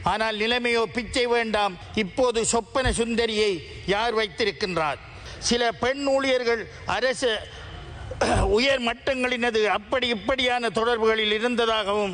ஆனால் நிலைமையோ பிச்சை வேண்டாம் இப்போது சொப்பன சுந்தரியை யார் வைத்திருக்கின்றார் சில பெண் ஊழியர்கள் அரசு உயர் மட்டங்களினது அப்படி இப்படியான தொடர்புகளில் இருந்ததாகவும்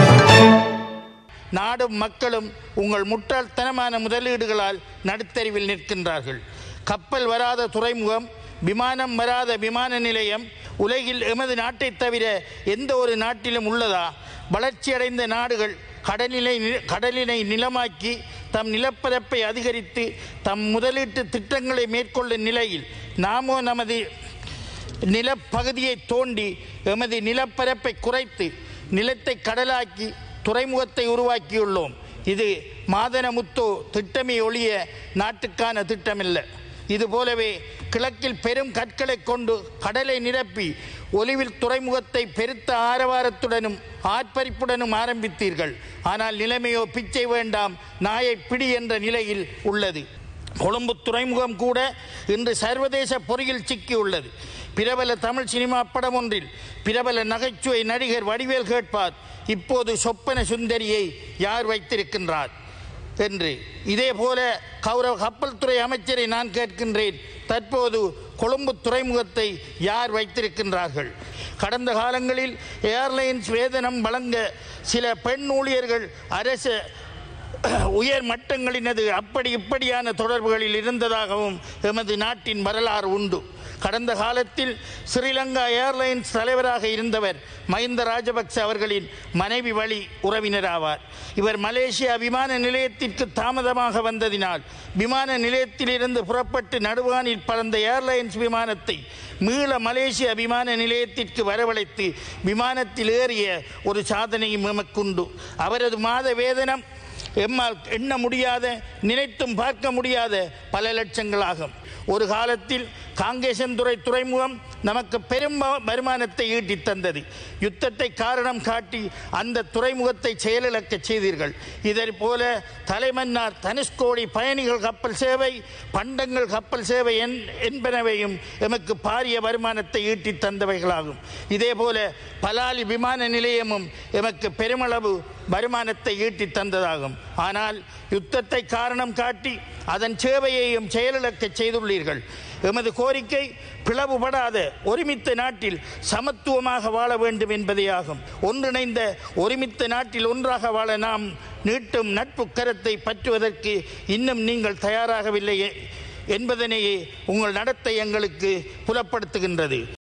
நாடும் மக்களும் உங்கள் முட்டாள்தனமான முதலீடுகளால் நடுத்தரிவில் நிற்கின்றார்கள் கப்பல் வராத துறைமுகம் விமானம் வராத விமான நிலையம் உலகில் எமது நாட்டை தவிர எந்த ஒரு நாட்டிலும் உள்ளதா வளர்ச்சியடைந்த நாடுகள் கடலினை கடலினை நிலமாக்கி தம் நிலப்பரப்பை அதிகரித்து தம் முதலீட்டு திட்டங்களை மேற்கொள்ளும் நிலையில் நாமோ நமது நிலப்பகுதியை தோண்டி எமது நிலப்பரப்பை குறைத்து நிலத்தை கடலாக்கி துறைமுகத்தை உருவாக்கியுள்ளோம் இது மாதனமுத்தோ திட்டமே ஒழிய நாட்டுக்கான திட்டமில்லை இது போலவே கிழக்கில் பெரும் கற்களை கொண்டு கடலை நிரப்பி ஒலிவில் துறைமுகத்தை பெருத்த ஆரவாரத்துடனும் ஆர்ப்பரிப்புடனும் ஆரம்பித்தீர்கள் ஆனால் நிலைமையோ பிச்சை வேண்டாம் நாயை பிடி என்ற நிலையில் உள்ளது கொழும்பு துறைமுகம் கூட இன்று சர்வதேச பொறியில் சிக்கியுள்ளது பிரபல தமிழ் சினிமா படம் ஒன்றில் பிரபல நகைச்சுவை நடிகர் வடிவேல் கேட்பார் இப்போது சொப்பன சுந்தரியை யார் வைத்திருக்கின்றார் என்று இதே போல கௌரவ கப்பல் துறை அமைச்சரை நான் கேட்கின்றேன் தற்போது கொழும்பு துறைமுகத்தை யார் வைத்திருக்கின்றார்கள் கடந்த காலங்களில் ஏர்லைன்ஸ் வேதனம் வழங்க சில பெண் ஊழியர்கள் அரசு உயர் மட்டங்களினது அப்படி இப்படியான தொடர்புகளில் இருந்ததாகவும் எமது நாட்டின் வரலாறு உண்டு கடந்த காலத்தில் ஸ்ரீலங்கா ஏர்லைன்ஸ் தலைவராக இருந்தவர் மஹிந்த ராஜபக்ச அவர்களின் மனைவி வழி உறவினராவார் இவர் மலேசியா விமான நிலையத்திற்கு தாமதமாக வந்ததினால் விமான நிலையத்திலிருந்து புறப்பட்டு நடுவானில் பறந்த ஏர்லைன்ஸ் விமானத்தை மீள மலேசியா விமான நிலையத்திற்கு வரவழைத்து விமானத்தில் ஏறிய ஒரு சாதனையும் எமக்குண்டு அவரது மாத வேதனம் எம்மால் எண்ண முடியாத நினைத்தும் பார்க்க முடியாத பல லட்சங்கள் ஆகும் ஒரு காலத்தில் காங்கேசன்துறை துறைமுகம் நமக்கு பெரும் வ- வருமானத்தை ஈட்டித் தந்தது யுத்தத்தை காரணம் காட்டி அந்த துறைமுகத்தை செயலிழக்க செய்தீர்கள் இதை போல தலைமன்னார் தனுஷ்கோடி பயணிகள் கப்பல் சேவை பண்டங்கள் கப்பல் சேவை என்- என்பனவையும் எமக்கு பாரிய வருமானத்தை ஈட்டித் தந்தவைகளாகும் இதே போல பலாலி விமான நிலையமும் எமக்கு பெருமளவு வருமானத்தை ஈட்டித் தந்ததாகும் ஆனால் யுத்தத்தை காரணம் காட்டி அதன் சேவையையும் செயலிழக்கச் செய்துள்ளீர்கள் எமது கோரிக்கை பிளவுபடாத ஒருமித்த நாட்டில் சமத்துவமாக வாழ வேண்டும் என்பதேயாகும் ஒன்றிணைந்த ஒருமித்த நாட்டில் ஒன்றாக வாழ நாம் நீட்டும் நட்பு கரத்தை பற்றுவதற்கு இன்னும் நீங்கள் தயாராகவில்லை என்பதனையே உங்கள் நடத்தை எங்களுக்கு புலப்படுத்துகின்றது